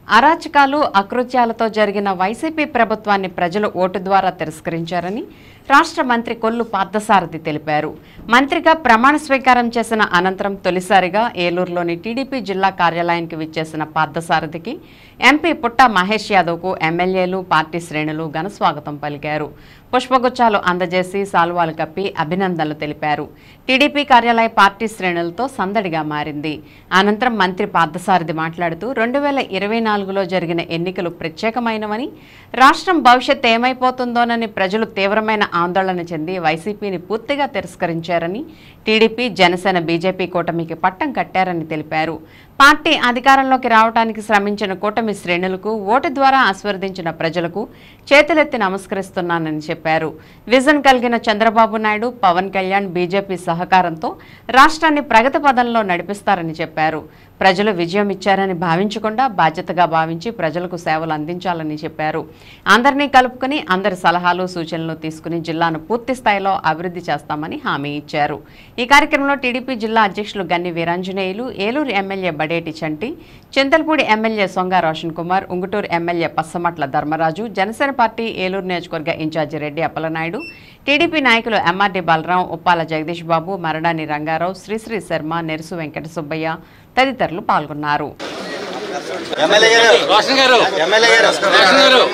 అరాచకాలు అకృత్యాలతో జరిగిన వైసీపీ ప్రభుత్వాన్ని ప్రజలు ఓటు ద్వారా తిరస్కరించారని రాష్ట్ర మంత్రి కొల్లు పార్థసారథి తెలిపారు మంత్రిగా ప్రమాణ స్వీకారం చేసిన అనంతరం తొలిసారిగా ఏలూరులోని టీడీపీ జిల్లా కార్యాలయానికి విచ్చేసిన పార్థసారథికి ఎంపీ పుట్ట మహేష్ యాదవ్కు ఎమ్మెల్యేలు పార్టీ శ్రేణులు ఘన స్వాగతం పలికారు పుష్పగుచ్చాలు అందజేసి సాల్వాలు కప్పి అభినందనలు తెలిపారు టీడీపీ కార్యాలయ పార్టీ శ్రేణులతో సందడిగా మారింది అనంతరం మంత్రి పార్థసారథి మాట్లాడుతూ రెండు వేల ఇరవై నాలుగులో జరిగిన ఎన్నికలు ప్రత్యేకమైనవని రాష్ట్రం భవిష్యత్ ఏమైపోతుందోనని ప్రజలు తీవ్రమైన ఆందోళన చెంది వైసీపీని పూర్తిగా తిరస్కరించారని టీడీపీ జనసేన బీజేపీ కూటమికి పట్టం కట్టారని తెలిపారు పార్టీ అధికారంలోకి రావడానికి శ్రమించిన కూటమి శ్రేణులకు ఓటు ద్వారా ఆస్వర్దించిన ప్రజలకు చేతులెత్తి నమస్కరిస్తున్నానని చెప్పారు విజన్ కలిగిన చంద్రబాబు నాయుడు పవన్ కళ్యాణ్ బీజేపీ సహకారంతో రాష్ట్రాన్ని ప్రగతి పదంలో నడిపిస్తారని చెప్పారు ప్రజలు విజయం ఇచ్చారని భావించకుండా బాధ్యతగా భావించి ప్రజలకు సేవలు అందించాలని చెప్పారు అందరినీ కలుపుకుని అందరి సలహాలు సూచనలు తీసుకుని జిల్లాను పూర్తి స్థాయిలో అభివృద్ధి చేస్తామని హామీ ఇచ్చారు ఈ కార్యక్రమంలో టీడీపీ జిల్లా అధ్యక్షులు Ganni Veeranjaneyulu Eluru MLA Badeti Chanti Chintalapudi MLA Songa Roshan Kumar Unguturu MLA Pachamatla Dharmaraju Janasena party Eluru నియోజకవర్గ ఇన్ఛార్జి రెడ్డి అప్పలనాయుడు టీడీపీ నాయకులు ఎంఆర్డీ బలరాం ఉప్పాల జగదీష్ బాబు మరడాని రంగారావు శ్రీశ్రీ శర్మ నెరుసు వెంకట సుబ్బయ్య తదితరులు పాల్గొన్నారు ఎమ్మెల్యే గారు రోషన్ గారు ఎమ్మెల్యే గారు రోషన్ గారు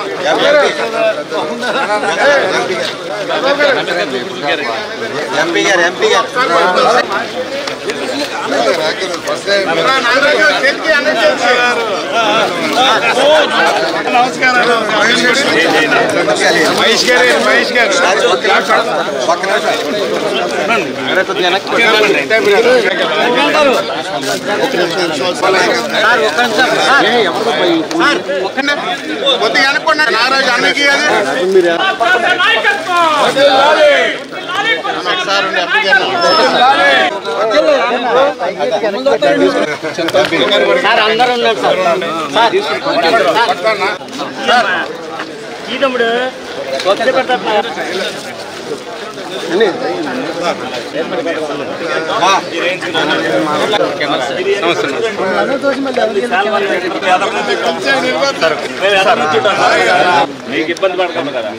ఎంపీ గారు ఎంపీ గారు మహేష్ గారు మహేష్ గారు పక్క నిమిషం. కొద్దిగా అనుకోండి నారాజు అన్నకి అది సార్ ఉండే ఎంపీ గారు మీకు ఇబ్బంది పడకుండా కదా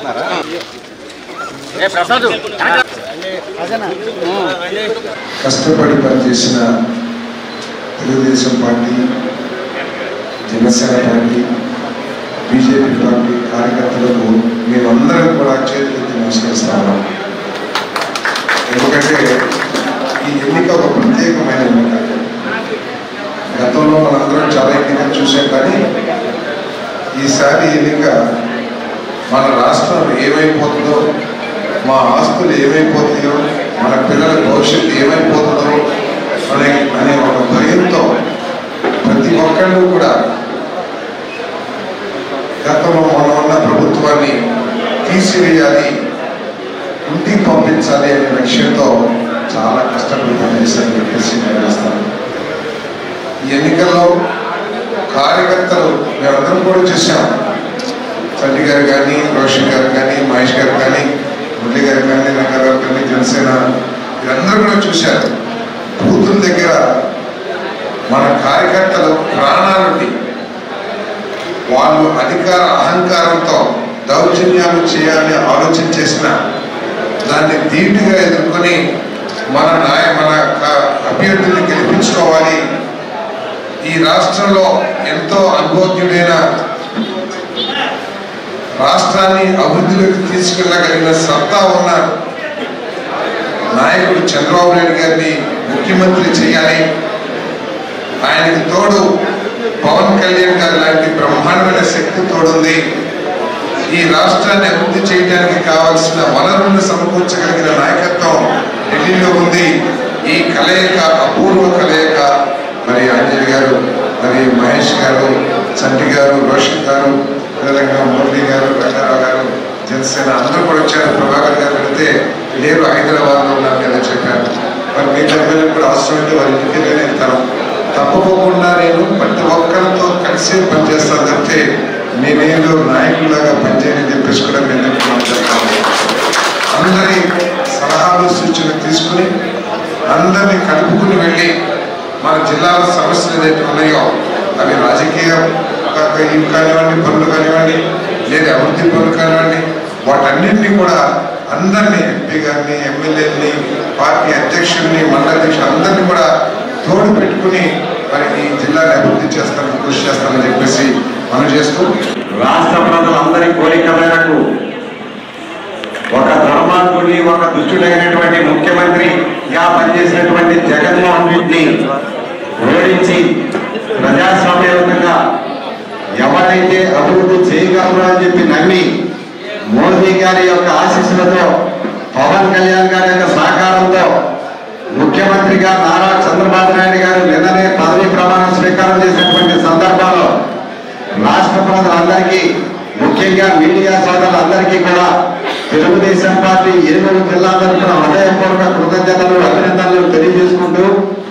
కష్టపడి పనిచేసిన Telugu Desam party Janasena party BJP party కార్యకర్తలకు మేమందరం కూడా చేతులెత్తి నమస్కరిస్తాము ఎందుకంటే ఈ ఎన్నిక ఒక ప్రత్యేకమైన ఎన్నిక గతంలో మనందరం చాలా ఎన్నికలు చూసాం కానీ ఈసారి ఎన్నిక మన రాష్ట్రం ఏమైపోతుందో మా ఆస్తులు ఏమైపోతాయో మన పిల్లల భవిష్యత్తు ఏమైపోతుందో అనే అనే ఒక భయంతో ప్రతి ఒక్కళ్ళు కూడా గతంలో మొన్న ఉన్న ప్రభుత్వాన్ని తీసివేయాలి ఇంటికి పంపించాలి అనే లక్ష్యంతో చాలా కష్టపడి పనిచేశారని చెప్పేసి నేను వేస్తాను ఈ ఎన్నికల్లో కార్యకర్తలు మేమందరం కూడా చూసాం చండి గారు కానీ రోషన్ గారు కానీ మహేష్ గారు కానీ మురళి గారు కానీ రంగారావు కానీ జనసేన వీరందరూ కూడా చూశారు బూతుల దగ్గర మన కార్యకర్తలు ప్రాణాలుండి వాళ్ళు అధికార అహంకారంతో దౌర్జన్యాలు చేయాలని ఆలోచన చేసిన దాన్ని ధీటుగా ఎదుర్కొని మన నాయ మన క- అభ్యర్థుల్ని గెలిపించుకోవాలి ఈ రాష్ట్రంలో ఎంతో అనుభవజ్ఞుడైన రాష్ట్రాన్ని అభివృద్ధిలోకి తీసుకెళ్ళగలిగిన సత్తా ఉన్న నాయకుడు చంద్రబాబు నాయుడు గారిని ముఖ్యమంత్రి చేయాలి ఆయనకి తోడు పవన్ కళ్యాణ్ గారు లాంటి బ్రహ్మాండమైన శక్తి తోడుంది ఈ రాష్ట్రాన్ని అభివృద్ధి చేయడానికి కావాల్సిన వనరులను సమకూర్చగలిగిన నాయకత్వం ఢిల్లీలో ఉంది ఈ కలయిక అపూర్వ కలయిక మరి ఆంజనేయ గారు మరి మహేష్ గారు చంటి గారు రోషన్ గారు అదేవిధంగా మురళి గారు రంగారావు గారు జనసేన అందరూ కూడా వచ్చారు ప్రభాకర్ గారు పెడితే లేరు హైదరాబాద్లో ఉన్నారు కదా చెప్పారు మరి మీ ఎమ్మెల్యే కూడా అవసరమైతే వారి ఇంటికి వెళ్తాను తప్పకుండా నేను ప్రతి ఒక్కరితో కలిసి పనిచేస్తాను తప్పితే నేనేదో నాయకులాగా పనిచేయని చెప్పేసి కూడా మేము చెప్తాను అందరి సలహాలు సూచనలు తీసుకుని అందరినీ కలుపుకుని వెళ్ళి మన జిల్లాల సమస్యలు ఏదైతే ఉన్నాయో అవి రాజకీయ ఇవి కానివ్వండి పనులు కానివ్వండి లేదా అభివృద్ధి పనులు కానివ్వండి వాటన్నింటినీ కూడా అందరినీ ఎంపీ గారిని ఎమ్మెల్యేని పార్టీ అధ్యక్షుల్ని మండల అధ్యక్షులు అందరినీ కూడా తోడు పెట్టుకుని మరి ఈ జిల్లాని అభివృద్ధి చేస్తానని కృషి చేస్తానని చెప్పేసి మనం చేస్తూ రాష్ట్ర ప్రజలందరి కోరిక మేరకు ఒక ధర్మాత్ముడిని ఒక దుష్టుడైనటువంటి ముఖ్యమంత్రిగా పనిచేసినటువంటి జగన్మోహన్ రెడ్డిని ఓడించి ప్రజాస్వామ్యయుతంగా ఎవరైతే అభివృద్ధి చేయగలరు అని చెప్పి నమ్మి మోదీ గారి యొక్క ఆశీస్సులతో పవన్ కళ్యాణ్ గారి యొక్క సహకారంతో ముఖ్యమంత్రిగా నారా చంద్రబాబు నాయుడు గారు నిన్ననే పదవి ప్రమాణ స్వీకారం చేసినటువంటి సందర్భంలో రాష్ట్ర ప్రజలందరికీ ముఖ్యంగా మీడియా సోదరులందరికీ కూడా తెలుగుదేశం పార్టీ ఏలూరు జిల్లా తరఫున హృదయపూర్వక కృతజ్ఞతలు అభినందనలు తెలియజేసుకుంటూ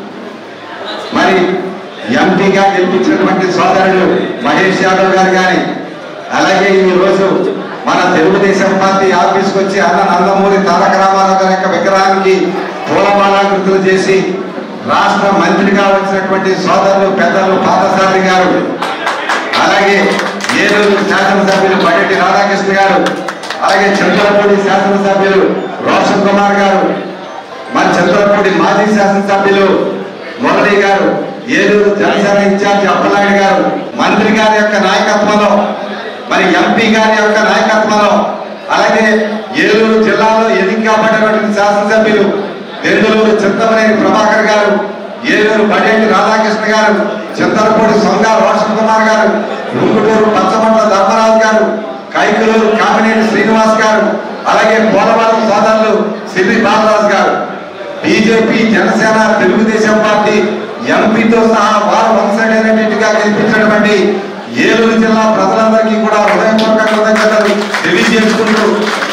మరి ఎంపీగా గెలిపించినటువంటి సోదరుడు మహేష్ యాదవ్ గారు కానీ అలాగే ఈ రోజు మన తెలుగుదేశం పార్టీ ఆఫీస్కి వచ్చి అన్న నందమూరి తారక రామారావు గారి యొక్క విగ్రహానికి పూలమాలాకృతులు చేసి రాష్ట్ర మంత్రిగా వచ్చినటువంటి సోదరులు పెద్దలు పాదసారి గారు అలాగే ఏలూరు శాసనసభ్యులు బడెట్టి రాధాకృష్ణ గారు అలాగే చంద్రపూడి శాసనసభ్యులు రోషన్ కుమార్ గారు మన చంద్రపూడి మాజీ శాసనసభ్యులు మురళి గారు ఏలూరు జనసేన ఇన్ఛార్జి అప్పలనాయుడు గారు మంత్రి గారి యొక్క నాయకత్వంలో మరి ఎంపీ గారి యొక్క నాయకత్వంలో అలాగే ఏలూరు జిల్లాలో ఎన్నిక కాబడినటువంటి శాసనసభ్యులు దెందులూరు చింతమనేని ప్రభాకర్ గారు ఏలూరు బడేటి రాధాకృష్ణ గారు చింతలపూడి సొంగ రోషన్ కుమార్ గారు ఉంగుటూరు పచ్చమంట్ల ధర్మరాజు గారు కైకులూరు కామినేని శ్రీనివాస్ గారు అలాగే పోలవరం సోదరులు సిరి బాలరాజు గారు బీజేపీ జనసేన తెలుగుదేశం పార్టీ ఎంపీతో సహా వారు వన్ సైడ్ అయినట్టుగా గెలిపించినటువంటి ఏలూరు జిల్లా ప్రజలందరికీ కూడా హృదయపూర్వక కృతజ్ఞతలు తెలియజేసుకుంటూ